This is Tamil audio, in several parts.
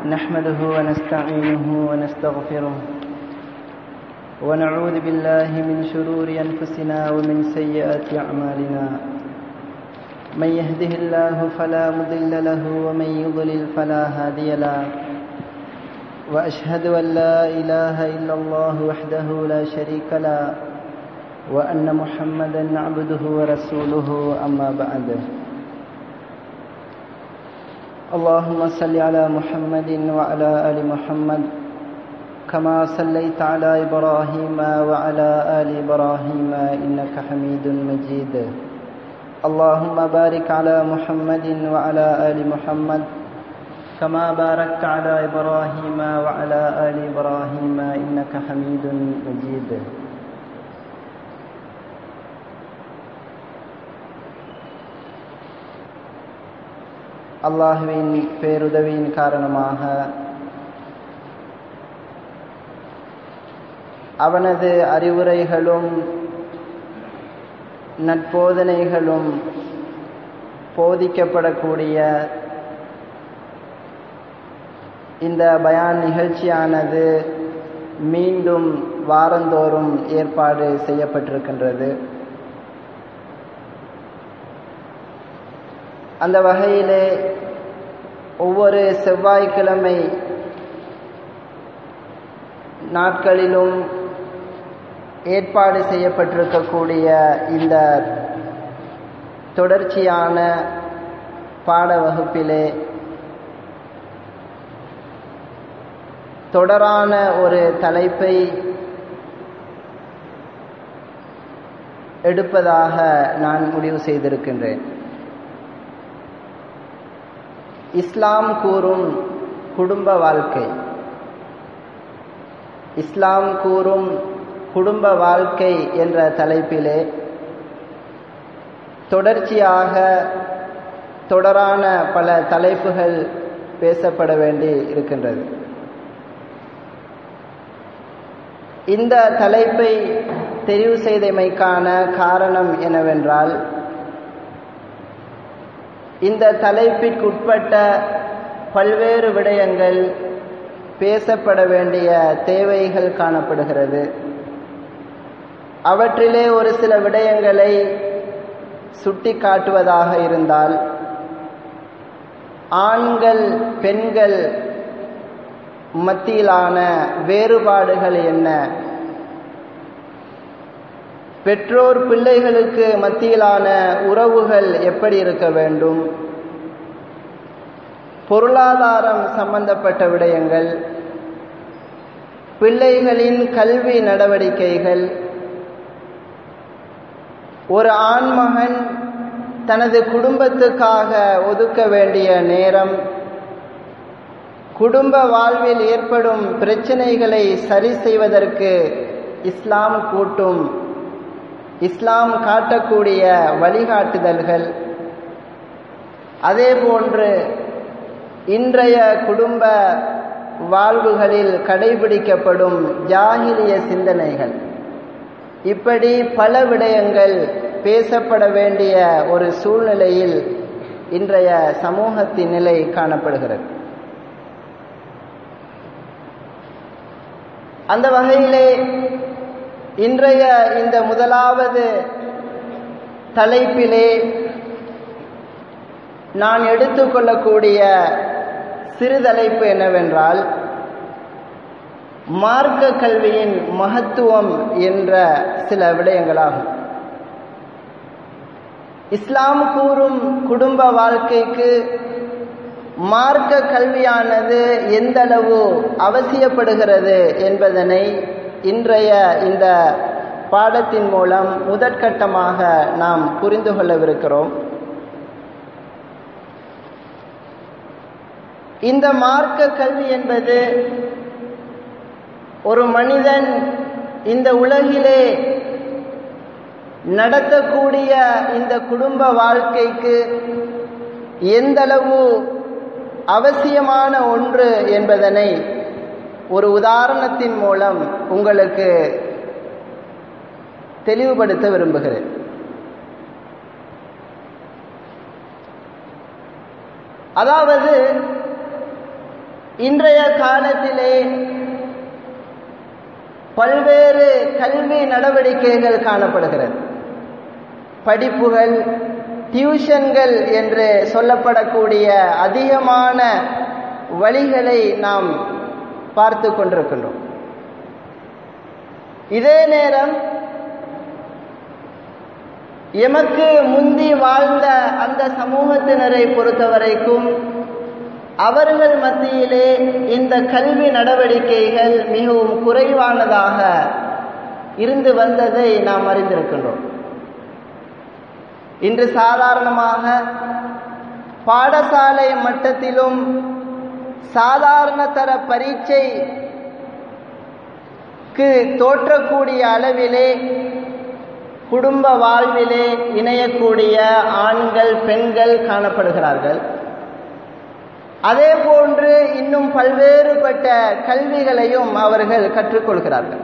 نحمده ونستعينه ونستغفره ونعوذ بالله من شرور أنفسنا ومن سيئات أعمالنا من يهده الله فلا مضل له ومن يضلل فلا هادي له وأشهد أن لا إله إلا الله وحده لا شريك له وأن محمدا عبده ورسوله أما بعد اللهم صل على محمد وعلى آل محمد كما صليت على إبراهيم وعلى آل إبراهيم إنك حميد مجيد اللهم بارك على محمد وعلى آل محمد كما باركت على إبراهيم وعلى آل إبراهيم إنك حميد مجيد அல்லாஹுவின் பேருதவியின் காரணமாக அவனது அறிவுரைகளும் நட்போதனைகளும் போதிக்கப்படக்கூடிய இந்த பயான் நிகழ்ச்சியானது மீண்டும் வாரந்தோறும் ஏற்பாடு செய்யப்பட்டிருக்கின்றது அந்த வகையிலே ஒவ்வொரு செவ்வாய்க்கிழமை நாட்களிலும் ஏற்பாடு செய்யப்பட்டிருக்கக்கூடிய இந்த தொடர்ச்சியான பாட வகுப்பிலே தொடரான ஒரு தலைப்பை எடுப்பதாக நான் முடிவு செய்திருக்கின்றேன் இஸ்லாம் கூறும் குடும்ப வாழ்க்கை இஸ்லாம் கூறும் குடும்ப வாழ்க்கை என்ற தலைப்பிலே தொடர்ச்சியாக தொடரான பல தலைப்புகள் பேசப்பட வேண்டி இருக்கின்றது இந்த தலைப்பை தெரிவு செய்தமைக்கான காரணம் என்னவென்றால் இந்த தலைப்பிற்குட்பட்ட பல்வேறு விடயங்கள் பேசப்பட வேண்டிய தேவைகள் காணப்படுகிறது அவற்றிலே ஒரு சில விடயங்களை சுட்டி காட்டுவதாக இருந்தால் ஆண்கள் பெண்கள் மத்தியிலான வேறுபாடுகள் என்ன பெற்றோர் பிள்ளைகளுக்கு மத்தியிலான உறவுகள் எப்படி இருக்க வேண்டும் பொருளாதாரம் சம்பந்தப்பட்ட விடயங்கள் பிள்ளைகளின் கல்வி நடவடிக்கைகள் ஒரு ஆண்மகன் தனது குடும்பத்துக்காக ஒதுக்க வேண்டிய நேரம் குடும்ப வாழ்வில் ஏற்படும் பிரச்சனைகளை சரி செய்வதற்கு இஸ்லாம் கூட்டும் இஸ்லாம் காட்டக்கூடிய வழிகாட்டுதல்கள் அதே போன்று இன்றைய குடும்ப வாழ்வுகளில் கடைபிடிக்கப்படும் ஜாகிலிய சிந்தனைகள் இப்படி பல விடயங்கள் பேசப்பட வேண்டிய ஒரு சூழ்நிலையில் இன்றைய சமூகத்தின் நிலை காணப்படுகிறது அந்த வகையிலே இன்றைய இந்த முதலாவது தலைப்பிலே நான் எடுத்துக்கொள்ளக்கூடிய சிறுதலைப்பு என்னவென்றால் மார்க்க கல்வியின் மகத்துவம் என்ற சில விடயங்களாகும் இஸ்லாம் கூறும் குடும்ப வாழ்க்கைக்கு மார்க்க கல்வியானது எந்தளவு அவசியப்படுகிறது என்பதனை இன்றைய இந்த பாடத்தின் மூலம் முதற்கட்டமாக நாம் புரிந்து கொள்ளவிருக்கிறோம் இந்த மார்க்க கல்வி என்பது ஒரு மனிதன் இந்த உலகிலே நடத்தக்கூடிய இந்த குடும்ப வாழ்க்கைக்கு எந்தளவு அவசியமான ஒன்று என்பதனை ஒரு உதாரணத்தின் மூலம் உங்களுக்கு தெளிவுபடுத்த விரும்புகிறேன் அதாவது இன்றைய காலத்திலே பல்வேறு கல்வி நடவடிக்கைகள் காணப்படுகிறது படிப்புகள் டியூஷன்கள் என்று சொல்லப்படக்கூடிய அதிகமான வழிகளை நாம் பார்த்து கொண்டிருக்கின்றோம் இதே நேரம் எமக்கு முந்தி வாழ்ந்த அந்த சமூகத்தினரை பொறுத்தவரைக்கும் அவர்கள் மத்தியிலே இந்த கல்வி நடவடிக்கைகள் மிகவும் குறைவானதாக இருந்து வந்ததை நாம் அறிந்திருக்கின்றோம் இன்று சாதாரணமாக பாடசாலை மட்டத்திலும் சாதாரண தர பரீட்சைக்கு தோற்றக்கூடிய அளவிலே குடும்ப வாழ்விலே இணையக்கூடிய ஆண்கள் பெண்கள் காணப்படுகிறார்கள் அதே போன்று இன்னும் பல்வேறுபட்ட கல்விகளையும் அவர்கள் கற்றுக்கொள்கிறார்கள்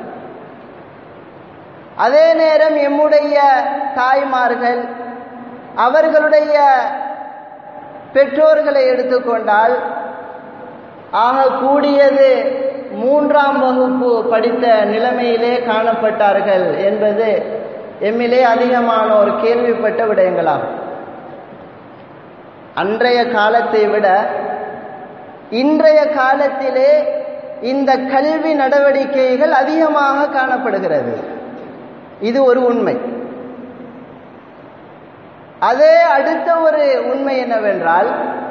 அதே நேரம் எம்முடைய தாய்மார்கள் அவர்களுடைய பெற்றோர்களை எடுத்துக்கொண்டால் ஆக கூடியது மூன்றாம் வகுப்பு படித்த நிலைமையிலே காணப்பட்டார்கள் என்பது எம்மிலே அதிகமானோர் கேள்விப்பட்ட விடயங்களாகும் அன்றைய காலத்தை விட இன்றைய காலத்திலே இந்த கல்வி நடவடிக்கைகள் அதிகமாக காணப்படுகிறது இது ஒரு உண்மை அதே அடுத்த ஒரு உண்மை என்னவென்றால்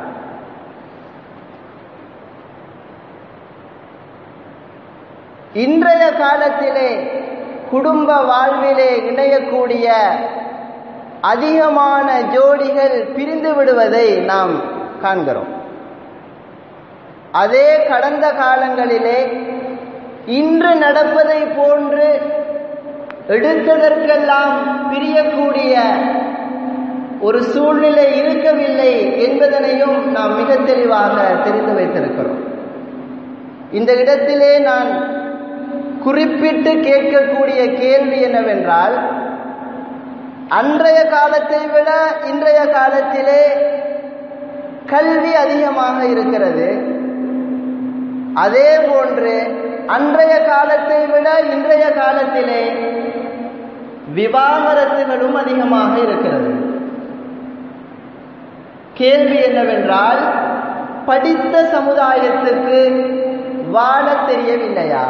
இன்றைய காலத்திலே குடும்ப வாழ்விலே இணையக்கூடிய அதிகமான ஜோடிகள் பிரிந்து விடுவதை நாம் காண்கிறோம் அதே கடந்த காலங்களிலே இன்று நடப்பதை போன்று எடுத்ததற்கெல்லாம் பிரியக்கூடிய ஒரு சூழ்நிலை இருக்கவில்லை என்பதனையும் நாம் மிக தெளிவாக தெரிந்து வைத்திருக்கிறோம் இந்த இடத்திலே நான் குறிப்பிட்டு கேட்கக்கூடிய கேள்வி என்னவென்றால் அன்றைய காலத்தை விட இன்றைய காலத்திலே கல்வி அதிகமாக இருக்கிறது அதே போன்று அன்றைய காலத்தை விட இன்றைய காலத்திலே விவாகரத்துகளும் அதிகமாக இருக்கிறது கேள்வி என்னவென்றால் படித்த சமுதாயத்துக்கு வாழ தெரியவில்லையா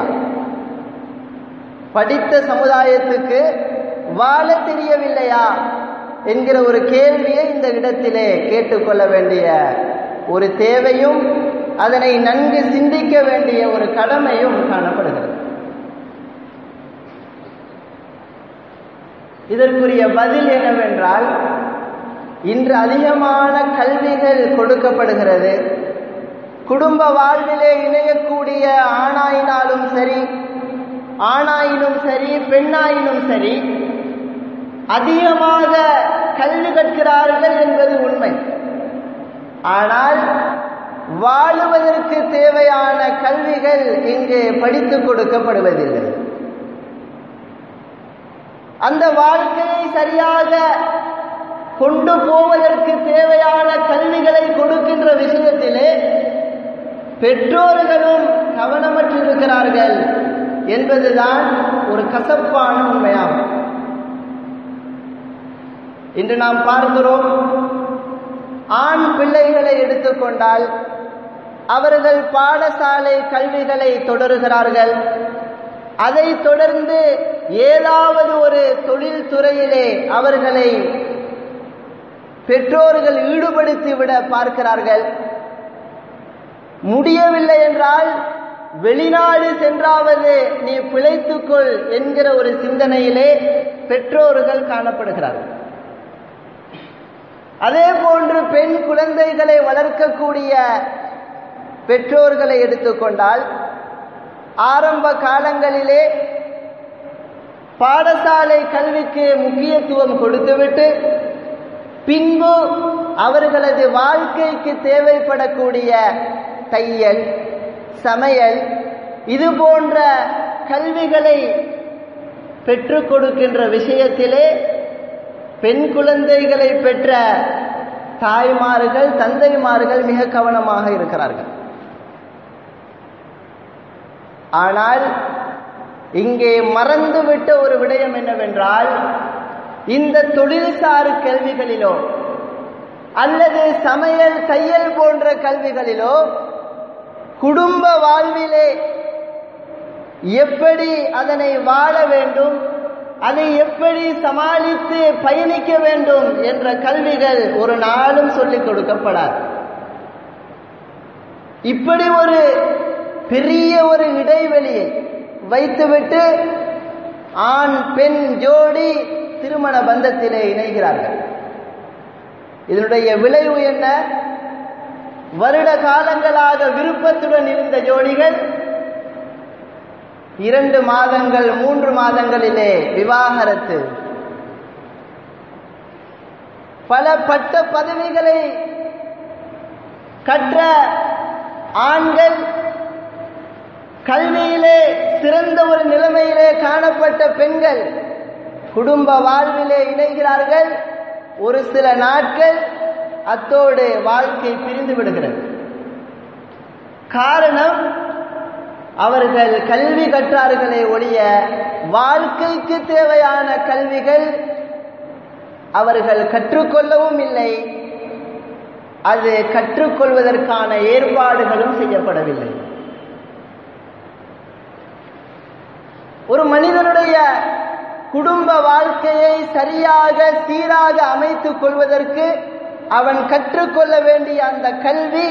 படித்த சமுதாயத்துக்கு வாழ தெரியவில்லையா என்கிற ஒரு கேள்வியை இந்த இடத்திலே கேட்டுக்கொள்ள வேண்டிய ஒரு தேவையும் அதனை நன்கு சிந்திக்க வேண்டிய ஒரு கடமையும் காணப்படுகிறது இதற்குரிய பதில் என்னவென்றால் இன்று அதிகமான கல்விகள் கொடுக்கப்படுகிறது குடும்ப வாழ்விலே இணையக்கூடிய ஆணாயினாலும் சரி ஆணாயினும் சரி பெண்ணாயினும் சரி அதிகமாக கல்வி கற்கிறார்கள் என்பது உண்மை ஆனால் வாழுவதற்கு தேவையான கல்விகள் இங்கு படித்துக் கொடுக்கப்படுவதில்லை அந்த வாழ்க்கையை சரியாக கொண்டு போவதற்கு தேவையான கல்விகளை கொடுக்கின்ற விஷயத்திலே பெற்றோர்களும் கவனமற்றிருக்கிறார்கள் என்பதுதான் ஒரு கசப்பான உண்மையாகும் இன்று நாம் பார்க்கிறோம் ஆண் பிள்ளைகளை எடுத்துக்கொண்டால் அவர்கள் பாடசாலை கல்விகளை தொடருகிறார்கள் அதை தொடர்ந்து ஏதாவது ஒரு தொழில் துறையிலே அவர்களை பெற்றோர்கள் ஈடுபடுத்திவிட பார்க்கிறார்கள் முடியவில்லை என்றால் வெளிநாடு சென்றாவது நீ பிழைத்துக்கொள் என்கிற ஒரு சிந்தனையிலே பெற்றோர்கள் காணப்படுகிறார்கள் அதே போன்று பெண் குழந்தைகளை வளர்க்கக்கூடிய பெற்றோர்களை எடுத்துக்கொண்டால் ஆரம்ப காலங்களிலே பாடசாலை கல்விக்கு முக்கியத்துவம் கொடுத்துவிட்டு பின்பு அவர்களது வாழ்க்கைக்கு தேவைப்படக்கூடிய தையல் சமையல் இது போன்ற கல்விகளை பெற்றுக் கொடுக்கின்ற விஷயத்திலே பெண் குழந்தைகளை பெற்ற தாய்மார்கள் தந்தைமார்கள் மிக கவனமாக இருக்கிறார்கள் ஆனால் இங்கே மறந்துவிட்ட ஒரு விடயம் என்னவென்றால் இந்த தொழில்சார் கல்விகளிலோ அல்லது சமையல் தையல் போன்ற கல்விகளிலோ குடும்ப வாழ்விலே எப்படி அதனை வாழ வேண்டும் அதை எப்படி சமாளித்து பயணிக்க வேண்டும் என்ற கல்விகள் ஒரு நாளும் சொல்லிக் கொடுக்கப்படாது இப்படி ஒரு பெரிய ஒரு இடைவெளியை வைத்துவிட்டு ஆண் பெண் ஜோடி திருமண பந்தத்திலே இணைகிறார்கள் இதனுடைய விளைவு என்ன வருட காலங்களாக விருப்பத்துடன் இருந்த ஜோடிகள் இரண்டு மாதங்கள் மூன்று மாதங்களிலே விவாகரத்து பல பட்ட பதவிகளை கற்ற ஆண்கள் கல்வியிலே சிறந்த ஒரு நிலைமையிலே காணப்பட்ட பெண்கள் குடும்ப வாழ்விலே இணைகிறார்கள் ஒரு சில நாட்கள் அத்தோடு வாழ்க்கை பிரிந்து விடுகிறது காரணம் அவர்கள் கல்வி கற்றார்களே ஒழிய வாழ்க்கைக்கு தேவையான கல்விகள் அவர்கள் கற்றுக்கொள்ளவும் இல்லை அது கற்றுக்கொள்வதற்கான ஏற்பாடுகளும் செய்யப்படவில்லை ஒரு மனிதனுடைய குடும்ப வாழ்க்கையை சரியாக சீராக அமைத்துக் கொள்வதற்கு அவன் கற்றுக்கொள்ள வேண்டிய அந்த கல்வி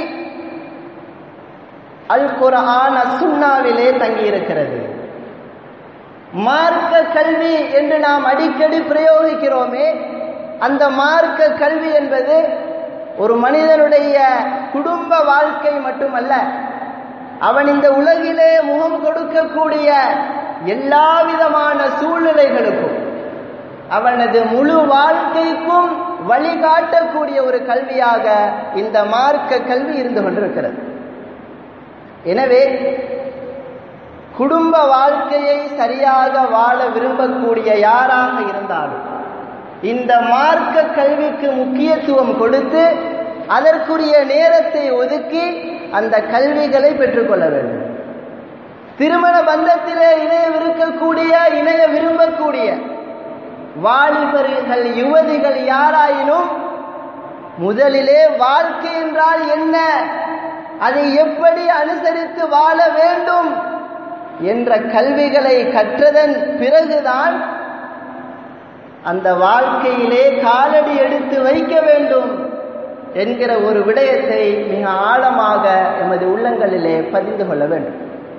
அல் குரான் அசுன்னாவிலே தங்கியிருக்கிறது மார்க்க கல்வி என்று நாம் அடிக்கடி பிரயோகிக்கிறோமே அந்த மார்க்க கல்வி என்பது ஒரு மனிதனுடைய குடும்ப வாழ்க்கை மட்டுமல்ல அவன் இந்த உலகிலே முகம் கொடுக்கக்கூடிய எல்லா விதமான சூழ்நிலைகளுக்கும் அவனது முழு வாழ்க்கைக்கும் வழிகாட்டக்கூடிய ஒரு கல்வியாக இந்த மார்க்க கல்வி இருந்து கொண்டிருக்கிறது எனவே குடும்ப வாழ்க்கையை சரியாக வாழ விரும்பக்கூடிய யாராக இருந்தாலும் இந்த மார்க்க கல்விக்கு முக்கியத்துவம் கொடுத்து அதற்குரிய நேரத்தை ஒதுக்கி அந்த கல்விகளை பெற்றுக்கொள்ள வேண்டும் திருமண பந்தத்திலே இணையவிருக்கக்கூடிய இணைய விரும்பக்கூடிய வாலிபர்கள் யுவதிகள் யாராயினும் முதலிலே வாழ்க்கை என்றால் என்ன அதை எப்படி அனுசரித்து வாழ வேண்டும் என்ற கல்விகளை கற்றதன் பிறகுதான் அந்த வாழ்க்கையிலே காலடி எடுத்து வைக்க வேண்டும் என்கிற ஒரு விடயத்தை மிக ஆழமாக எமது உள்ளங்களிலே பதிந்து கொள்ள வேண்டும்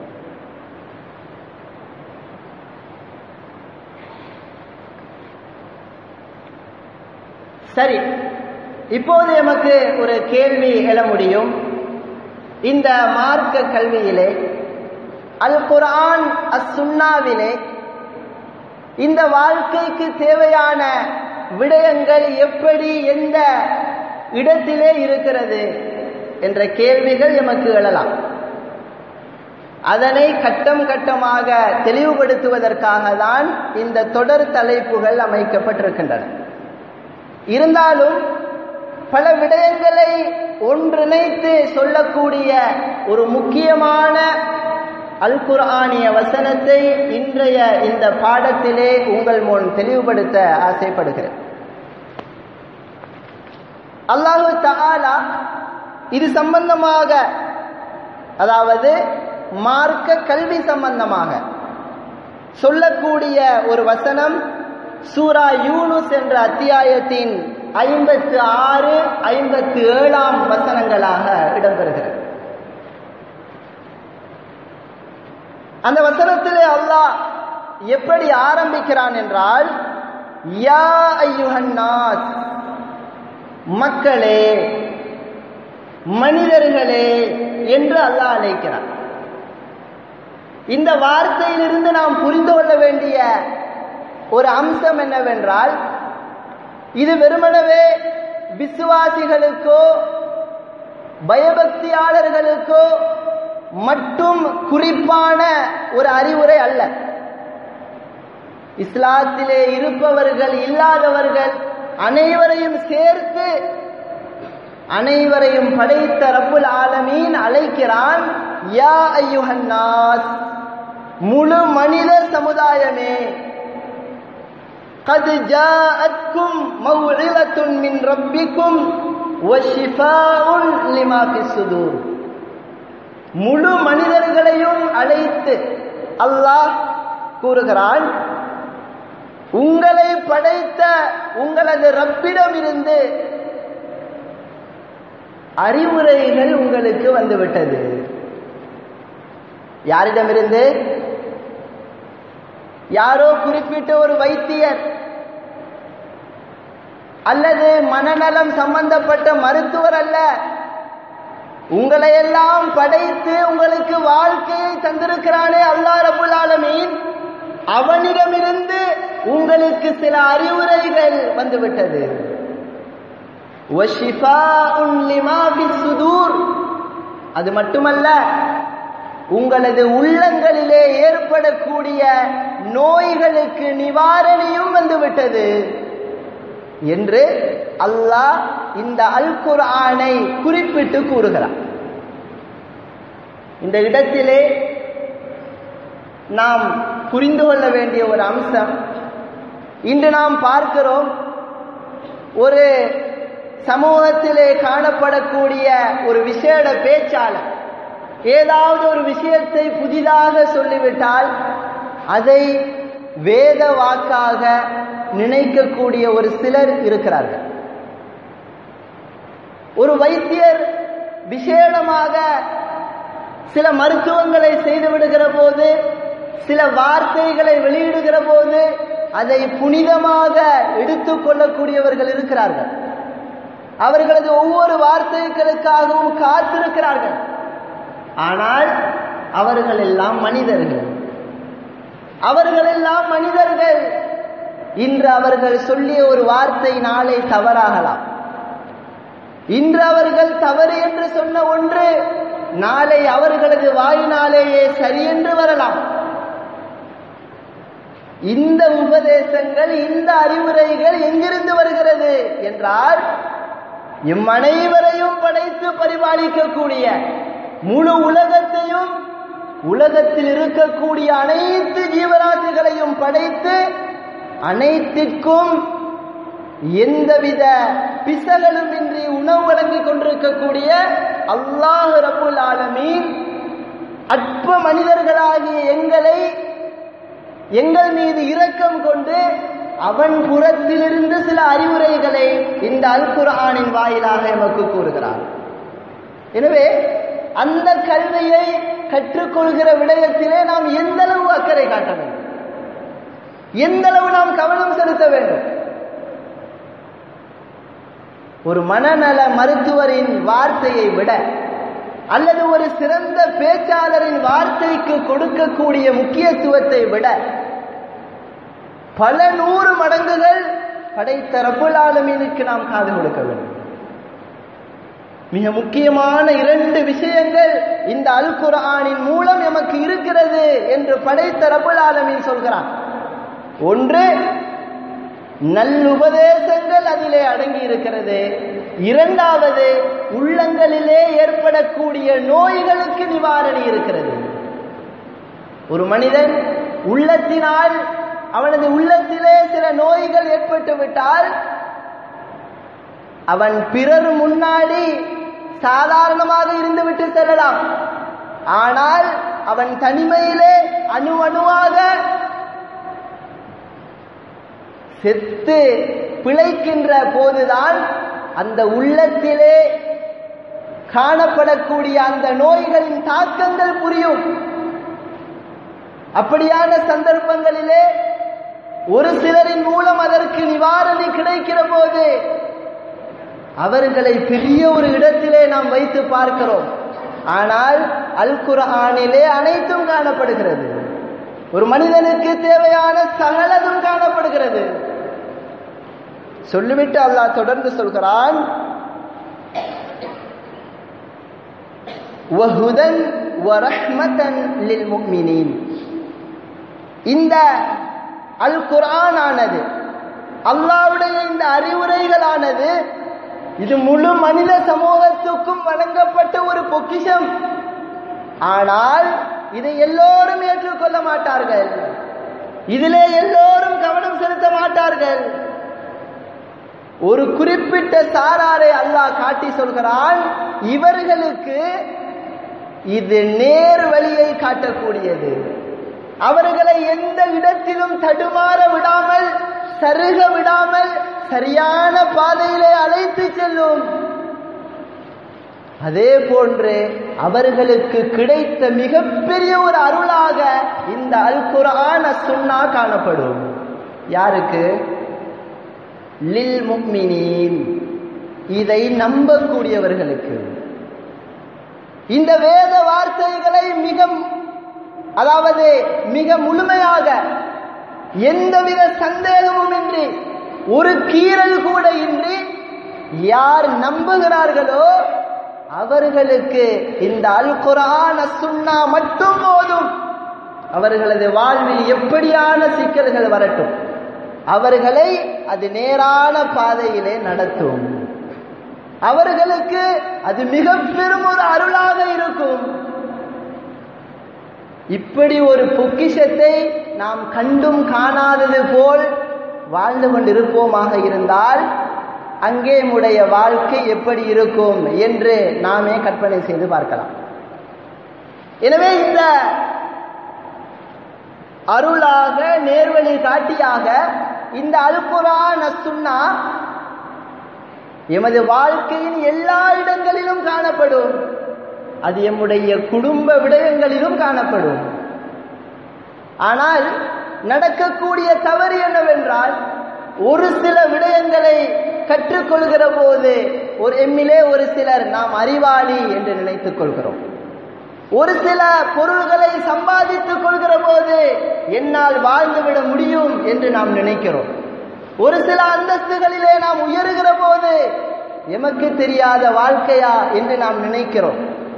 சரி இப்போது எமக்கு ஒரு கேள்வி எழ முடியும் இந்த மார்க்க கல்வியிலே அல் குரான் அஸ் சுன்னாவிலே இந்த வாழ்க்கைக்கு தேவையான விடயங்கள் எப்படி எந்த இடத்திலே இருக்கிறது என்ற கேள்விகள் எமக்கு எழலாம் அதனை கட்டம் கட்டமாக தெளிவுபடுத்துவதற்காக தான் இந்த தொடர் தலைப்புகள் அமைக்கப்பட்டிருக்கின்றன இருந்தாலும் பல விடயங்களை ஒன்றிணைத்து சொல்லக்கூடிய ஒரு முக்கியமான அல் குர்ஆனிய வசனத்தை இன்றைய இந்த பாடத்திலே உங்கள் முன் தெளிவுபடுத்த ஆசைப்படுகிறேன் அல்லாஹு தஆலா இது சம்பந்தமாக அதாவது மார்க்க கல்வி சம்பந்தமாக சொல்லக்கூடிய ஒரு வசனம் சூரா யூனுஸ் என்ற அத்தியாயத்தின் ஐம்பத்து ஆறு ஐம்பத்து ஏழாம் வசனங்களாக இடம்பெறுகிறது அந்த வசனத்திலே அல்லாஹ் எப்படி ஆரம்பிக்கிறான் என்றால் யா ஐயுஹன்னாஸ் மக்களே மனிதர்களே என்று அல்லாஹ் அழைக்கிறான் இந்த வார்த்தையிலிருந்து நாம் புரிந்து கொள்ள வேண்டிய ஒரு அம்சம் என்னவென்றால் இது வெறுமனவே விசுவாசிகளுக்கோ பயபக்தியாளர்களுக்கோ மட்டும் குறிப்பான ஒரு அறிவுரை அல்ல இஸ்லாத்திலே இருப்பவர்கள் இல்லாதவர்கள் அனைவரையும் சேர்த்து அனைவரையும் படைத்த ரப்புல் ஆலமீன் அழைக்கிறான் யா ஐயுஹன்னாஸ் முழு மனித சமுதாயமே قد جاءتكم موعظة من ربكم وشفاء لما في الصدور முழு மனிதர்களையும் அழைத்து அல்லாஹ் கூறுகிறான் உங்களை படைத்த உங்களது ரப்பிடமிருந்து அறிவுரைகள் உங்களுக்கு வந்துவிட்டது யாரிடமிருந்து யாரோ குறிப்பிட்ட ஒரு வைத்தியர் அல்லது மனநலம் சம்பந்தப்பட்ட மருத்துவர் அல்ல உங்களை எல்லாம் படைத்து உங்களுக்கு வாழ்க்கையை தந்திருக்கிறானே அல்லா ரபுல் ஆலமீன் அவனிடமிருந்து உங்களுக்கு சில அறிவுரைகள் வந்துவிட்டது அது மட்டுமல்ல உங்களது உள்ளங்களிலே ஏற்படக்கூடிய நோய்களுக்கு நிவாரணியும் வந்துவிட்டது என்று அல்லாஹ் இந்த அல் குர்ஆனை குறிப்பிட்டு கூறுகிறார் இந்த இடத்திலே நாம் புரிந்து கொள்ள வேண்டிய ஒரு அம்சம் இன்று நாம் பார்க்கிறோம் ஒரு சமூகத்திலே காணப்படக்கூடிய ஒரு விசேட பேச்சாளர் ஏதாவது ஒரு விஷயத்தை புதிதாக சொல்லிவிட்டால் அதை வேத வாக்காக நினைக்கக்கூடிய ஒரு சிலர் இருக்கிறார்கள் ஒரு வைத்தியர் விசேடமாக சில மருத்துவங்களை செய்து விடுகிற போது சில வார்த்தைகளை வெளியிடுகிற போது அதை புனிதமாக எடுத்துக்கொள்ளக்கூடியவர்கள் இருக்கிறார்கள் அவர்களது ஒவ்வொரு வார்த்தைகளுக்காகவும் காத்திருக்கிறார்கள் ஆனால் அவர்கள் எல்லாம் மனிதர்கள் அவர்கள் எல்லாம் மனிதர்கள் இன்று அவர்கள் சொல்லிய ஒரு வார்த்தை நாளை தவறாகலாம் இன்று அவர்கள் தவறு என்று சொன்ன ஒன்று நாளை அவர்களது வாயினாலேயே சரி என்று வரலாம் இந்த உபதேசங்கள் இந்த அறிவுரைகள் எங்கிருந்து வருகிறது என்றால் எம் அனைவரையும் படைத்து பரிபாலிக்கக்கூடிய முழு உலகத்தையும் உலகத்தில் இருக்கக்கூடிய அனைத்து ஜீவராசிகளையும் படைத்து அனைத்திற்கும் எந்தவித பிசகளும் இன்றி உணவு வழங்கிக் கொண்டிருக்கக்கூடிய அல்லாஹ் ரபுல் ஆலமீன் அற்ப மனிதர்களாகிய எங்களை எங்கள் மீது இரக்கம் கொண்டு அவன் புறத்திலிருந்து சில அறிவுரைகளை இந்த அல் குர்ஆனின் வாயிலாக எமக்கு கூறுகிறார் எனவே அந்த கல்வியை கற்றுக்கொள்கிற விடயத்திலே நாம் எந்த அளவு அக்கறை காட்ட வேண்டும் எந்த அளவு நாம் கவனம் செலுத்த வேண்டும் ஒரு மனநல மருத்துவரின் வார்த்தையை விட அல்லது ஒரு சிறந்த பேச்சாளரின் வார்த்தைக்கு கொடுக்கக்கூடிய முக்கியத்துவத்தை விட பல நூறு மடங்குகள் படைத்த ரபுல் ஆலமீனுக்கு நாம் காது கொடுக்க வேண்டும் மிக முக்கியமான இரண்டு விஷயங்கள் இந்த அல் குர்ஆனின் மூலம் எமக்கு இருக்கிறது என்று படைத்த ரபுல் ஆலமீன் சொல்கிறான் ஒன்று நல்லுபதேசங்கள் அதிலே அடங்கி இருக்கிறது இரண்டாவது உள்ளங்களிலே ஏற்படக்கூடிய நோய்களுக்கு நிவாரணி இருக்கிறது ஒரு மனிதன் உள்ளத்தினால் அவனது உள்ளத்திலே சில நோய்கள் ஏற்பட்டு விட்டால் அவன் பிறர் முன்னாடி சாதாரணமாக இருந்துவிட்டு செல்லலாம் ஆனால் அவன் தனிமையிலே அணு அணுவாக செத்து பிழைக்கின்ற போதுதான் அந்த உள்ளத்திலே காணப்படக்கூடிய அந்த நோய்களின் தாக்கங்கள் புரியும் அப்படியான சந்தர்ப்பங்களிலே ஒரு சிலரின் மூலம் அதற்கு நிவாரணி கிடைக்கிற போது அவர்களை பெரிய ஒரு இடத்திலே நாம் வைத்து பார்க்கிறோம் ஆனால் அல் குர்ஆனிலே அனைத்தும் காணப்படுகிறது ஒரு மனிதனுக்கு தேவையான சகலதும் காணப்படுகிறது சொல்லிவிட்டு அல்லாஹ் தொடர்ந்து சொல்கிறான் வஹுதன் வரஹ்மதன் லில் முஃமினீன் இந்த அல் குர்ஆன் ஆனது அல்லாஹ்வுடைய இந்த அறிவுரைகளானது இது முழு மனித சமூகத்துக்கும் வழங்கப்பட்ட ஒரு பொக்கிஷம் ஆனால் இதை எல்லோரும் ஏற்றுக்கொள்ள மாட்டார்கள் இதிலே எல்லோரும் கவனம் செலுத்த மாட்டார்கள் ஒரு குறிப்பிட்ட சாராரை அல்லாஹ் காட்டி சொல்கிறான் இவர்களுக்கு இது நேர் வழியை காட்டக்கூடியது அவர்களை எந்த இடத்திலும் தடுமாற விடாமல் சருக விடாமல் சரியான பாதையிலே அழைத்து செல்லும் அதே போன்று அவர்களுக்கு கிடைத்த மிகப்பெரிய ஒரு அருளாக இந்த அல் குரான சுன்னா காணப்படும் யாருக்கு லில் முக்மினீன் இதை நம்பக்கூடியவர்களுக்கு இந்த வேத வார்த்தைகளை மிக அதாவது மிக முழுமையாக எந்தவித சந்தேகமும் இன்றி ஒரு கீறல் கூட இன்றி யார் நம்புகிறார்களோ அவர்களுக்கு இந்த அல் குரான சுன்னா மட்டும் போதும் அவர்களது வாழ்வில் எப்படியான சிக்கல்கள் வரட்டும் அவர்களை அது நேரான பாதையிலே நடத்தும் அவர்களுக்கு அது மிக பெரும் ஒரு அருளாக இருக்கும் இப்படி ஒரு பொக்கிஷத்தை நாம் கண்டும் காணாதது போல் வாழ்ந்து கொண்டிருப்போமாக இருந்தால் அங்கே உடைய வாழ்க்கை எப்படி இருக்கும் என்று நாமே கற்பனை செய்து பார்க்கலாம் எனவே இந்த அருளாக நேர்வழி காட்டியாக இந்த அல்குரா நசுன்னா எமது வாழ்க்கையின் எல்லா இடங்களிலும் காணப்படும் அது எம்முடைய குடும்ப விடயங்களிலும் காணப்படும் ஆனால் நடக்கக்கூடிய தவறு என்னவென்றால் ஒரு சில விடயங்களை கற்றுக்கொள்கிற போது ஒரு எம்மிலே ஒரு சிலர் நாம் அறிவாளி என்று நினைத்துக் கொள்கிறோம் ஒரு சில பொருள்களை சம்பாதித்துக் கொள்கிற போது என்னால் வாழ்ந்துவிட முடியும் என்று நாம் நினைக்கிறோம் ஒரு சில அந்தஸ்துகளிலே நாம் உயருகிற போது எமக்கு தெரியாத வாழ்க்கையா என்று நாம் நினைக்கிறோம்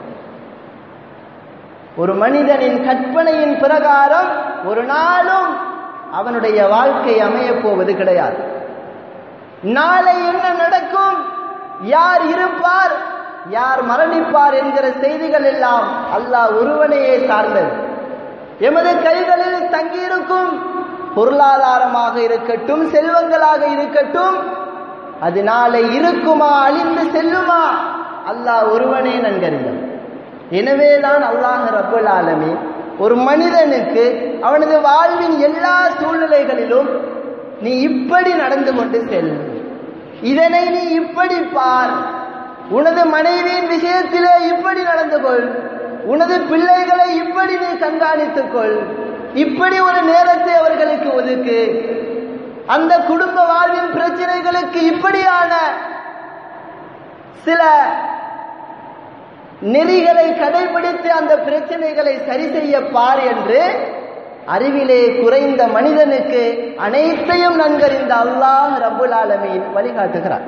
ஒரு மனிதனின் கற்பனையின் பிரகாரம் ஒரு நாளும் அவனுடைய வாழ்க்கை அமையப் போவது கிடையாது நாளை என்ன நடக்கும் யார் இருப்பார் யார் மரணிப்பார் என்கிற செய்திகள் எல்லாம் அல்லாஹ் ஒருவனையே சார்ந்தது எமது கைகளில் தங்கியிருக்கும் பொருளாதாரமாக இருக்கட்டும் செல்வங்களாக இருக்கட்டும் அது நாளை இருக்குமா அழிந்து செல்லுமா அல்லாஹ் ஒருவனே நன்கறிந்தன் எனவேதான் அல்லாஹ் ரபுல் ஆலமி ஒரு மனிதனுக்கு அவனது வாழ்வின் எல்லா சூழ்நிலைகளிலும் நீ இப்படி நடந்து கொண்டு செல் இதனை நீ இப்படி பார் உனது மனைவியின் விஷயத்திலே இப்படி நடந்து கொள் உனது பிள்ளைகளை இப்படி நீ கண்காணித்துக் கொள் இப்படி ஒரு நேரத்தை அவர்களுக்கு ஒதுக்கு அந்த குடும்ப வாழ்வின் பிரச்சனைகளுக்கு இப்படியான சில நெறிகளை கடைபிடித்து அந்த பிரச்சனைகளை சரி செய்ய பார் என்று அறிவிலே குறைந்த மனிதனுக்கு அனைத்தையும் நன்கறிந்த அல்லாஹ் ரபுல் ஆலமீன் வழிகாட்டுகிறார்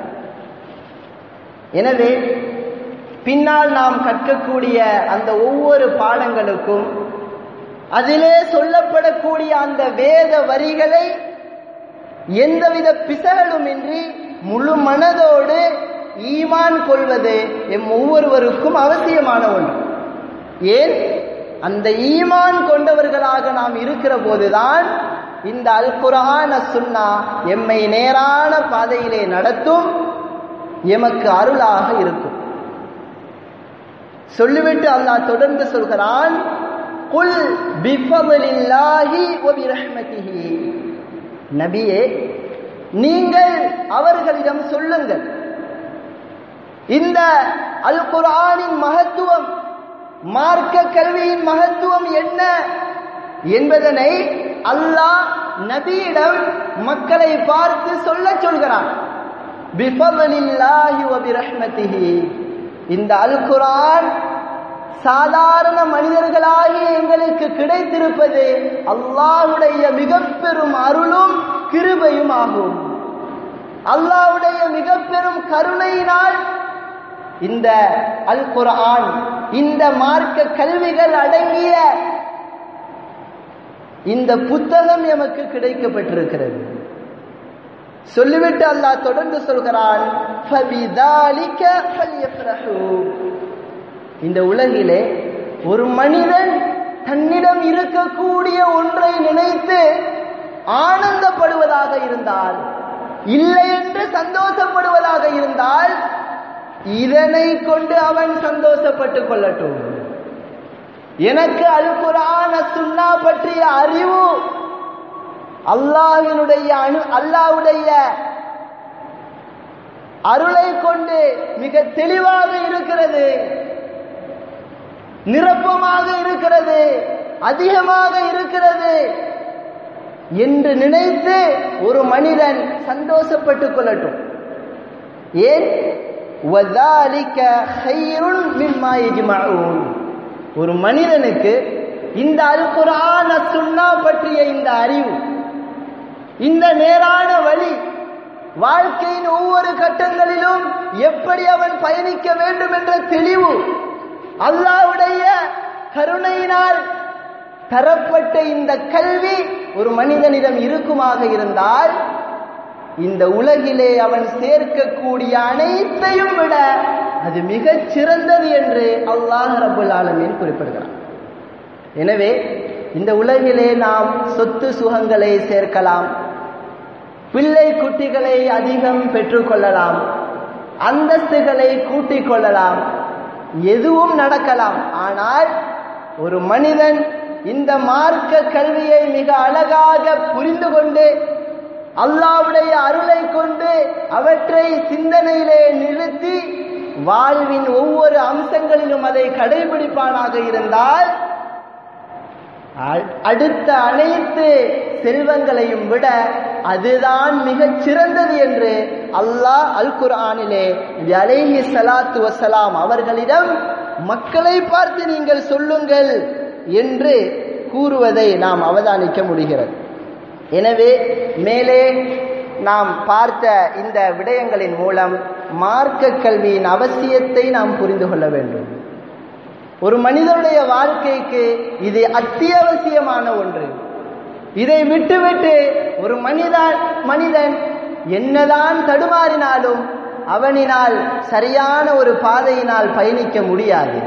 எனவே பின்னால் நாம் கற்கக்கூடிய அந்த ஒவ்வொரு பாடங்களுக்கும் அதிலே சொல்லப்படக்கூடிய அந்த வேத வரிகளை எந்தவித பிசகளுமின்றி முழு மனதோடு ஈமான் கொள்வது எம் ஒவ்வொருவருக்கும் அவசியமான ஒன்று ஏன் அந்த ஈமான் கொண்டவர்களாக நாம் இருக்கிற போதுதான் இந்த அல் குரான சுன்னா எம்மை நேரான பாதையிலே நடத்தும் எமக்கு அருளாக இருக்கும் சொல்லிவிட்டு அல்லாஹ் தொடர்ந்து சொல்கிறான் குல் பிஃபலில்லாஹி வ பிரஹ்மதிஹி நபியே நீங்கள் அவர்களிடம் சொல்லுங்கள் இந்த அல் குர்ஆனின் மகத்துவம் மார்க்க கல்வியின் மகத்துவம் என்ன என்பதனை அல்லாஹ் நபியிடம் மக்களை பார்த்து சொல்ல சொல்கிறான் பிஃபலில்லாஹி வ பிரஹ்மதிஹி இந்த அல் குர்ஆன் சாதாரண மனிதர்களாகி எங்களுக்கு கிடைத்திருப்பது அல்லாஹ்வுடைய மிக பெரும் அருளும் கிருபையும் ஆகும் அல்லாஹ்வுடைய மிக பெரும் கருணையினால் இந்த அல் குர்ஆன் இந்த மார்க்க கல்விகள் அடங்கிய இந்த புத்தகம் எமக்கு கிடைக்கப்பட்டிருக்கிறது சொல்லிவிட்டு அல்லாஹ் தொடர்ந்து சொல்கிறான் "ஃபபிதாலிக ஃபல்யஃப்ரஹூ." இந்த உலகிலே ஒரு மனிதன் தன்னிடம் இருக்கக்கூடிய ஒன்றை நினைத்து ஆனந்தப்படுவதாக இருந்தால் இல்லை என்று சந்தோஷப்படுவதாக இருந்தால் இதனை கொண்டு அவன் சந்தோஷப்பட்டுக் கொள்ளட்டும் எனக்கு அல் குரான சுன்னா பற்றிய அறிவு அல்லாஹினுடைய அணு அல்லாவுடைய அருளை கொண்டு மிக தெளிவாக இருக்கிறது நிரப்பமாக இருக்கிறது அதிகமாக இருக்கிறது என்று நினைத்து ஒரு மனிதன் சந்தோஷப்பட்டுக் கொள்ளட்டும் ஏன் வதாலிக்க ஹைருன் மிம்மா யஜ்மஊன் ஒரு மனிதனுக்கு இந்த அல் குர்ஆன சுன்னா பற்றிய இந்த அறிவு இந்த நேரான வழி வாழ்க்கையின் ஒவ்வொரு கட்டங்களிலும் எப்படி அவன் பயணிக்க வேண்டும் என்ற தெளிவு அல்லாவுடைய கருணையினால் தரப்பட்ட இந்த கல்வி ஒரு மனிதனிடம் இருக்குமாக இருந்தால் இந்த உலகிலே அவன் சேர்க்கக்கூடிய அனைத்தையும் விட அது மிகச் சிறந்தது என்று அல்லாஹ் ரபுல் ஆலமீன் குறிப்பிடுகிறான் எனவே இந்த உலகிலே நாம் சொத்து சுகங்களை சேர்க்கலாம் பிள்ளை குட்டிகளை அதிகம் பெற்றுக்கொள்ளலாம் அந்தஸ்துகளை கூட்டிக் கொள்ளலாம் எதுவும் நடக்கலாம் ஆனால் ஒரு மனிதன் இந்த மார்க்க கல்வியை மிக அழகாக புரிந்து கொண்டு அல்லாவுடைய அருளை கொண்டு அவற்றை சிந்தனையிலே நிறுத்தி வாழ்வின் ஒவ்வொரு அம்சங்களிலும் அதை கடைபிடிப்பானாக இருந்தால் அடுத்த அனைத்து செல்வங்களையும் விட அதுதான் மிகச் சிறந்தது என்று அல்லாஹ் அல் குர்ஆனிலே அலைஹி சலாத்து வசலாம் அவர்களிடம் மக்களை பார்த்து நீங்கள் சொல்லுங்கள் என்று கூறுவதை நாம் அவதானிக்க முடிகிறது எனவே மேலே நாம் பார்த்த இந்த விடயங்களின் மூலம் மார்க்க கல்வியின் அவசியத்தை நாம் புரிந்து கொள்ள வேண்டும் ஒரு மனிதனுடைய வாழ்க்கைக்கு இது அத்தியாவசியமான ஒன்று இதை விட்டுவிட்டு ஒரு மனிதன் மனிதன் என்னதான் தடுமாறினாலும் அவனினால் சரியான ஒரு பாதையினால் பயணிக்க முடியாது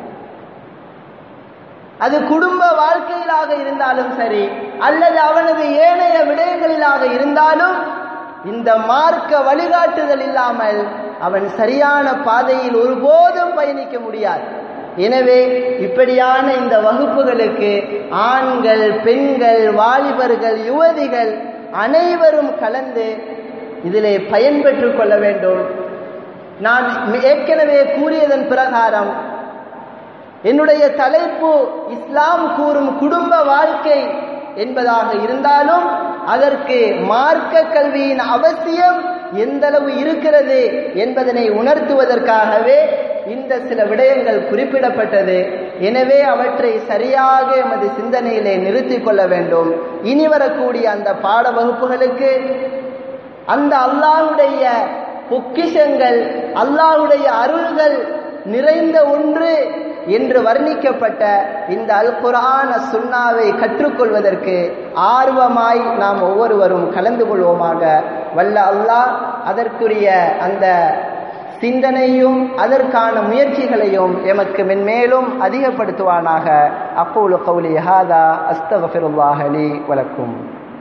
அது குடும்ப வாழ்க்கையிலாக இருந்தாலும் சரி அல்லது அவனது ஏனைய விடயங்களிலாக இருந்தாலும் இந்த மார்க்க வழிகாட்டுதல் இல்லாமல் அவன் சரியான பாதையில் ஒருபோதும் பயணிக்க முடியாது எனவே இப்படியான இந்த வகுப்புகளுக்கு ஆண்கள் பெண்கள் வாலிபர்கள் யுவதிகள் அனைவரும் கலந்து இதிலே பயன்பெற்று கொள்ள வேண்டும் நான் ஏற்கனவே கூறியதன் பிரகாரம் என்னுடைய தலைப்பு இஸ்லாம் கூறும் குடும்ப வாழ்க்கை என்பதாக இருந்தாலும் அதற்கு மார்க்க கல்வியின் அவசியம் எந்தளவு இருக்கிறது என்பதனை உணர்த்துவதற்காகவே இந்த சில விடயங்கள் குறிப்பிடப்பட்டது எனவே அவற்றை சரியாக எமது சிந்தனையிலே நிறுத்திக் கொள்ள வேண்டும் இனி வரக்கூடிய அந்த பாட வகுப்புகளுக்கு அந்த அல்லாஹுடைய பொக்கிஷங்கள் அல்லாஹுடைய அருள்கள் நிறைந்த ஒன்று என்று வர்ணிக்கப்பட்ட இந்த அல் குரான சுண்ணாவை கற்றுக்கொள்வதற்கு ஆர்வமாய் நாம் ஒவ்வொருவரும் கலந்து கொள்வோமாக வல்ல அல்லாஹ் அதற்குரிய அந்த சிந்தனையும் அதற்கான முயற்சிகளையும் எமக்கு மென்மேலும் அதிகப்படுத்துவானாக அப்போலு கௌலி ஹாதா அஸ்தகஃபிருல்லாஹலி வலக்கும்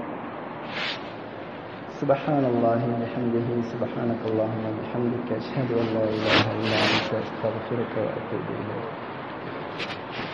سبحان الله وبحمده سبحانك اللهم وبحمدك أشهد أن لا إله إلا أنت أستغفرك وأتوب إليك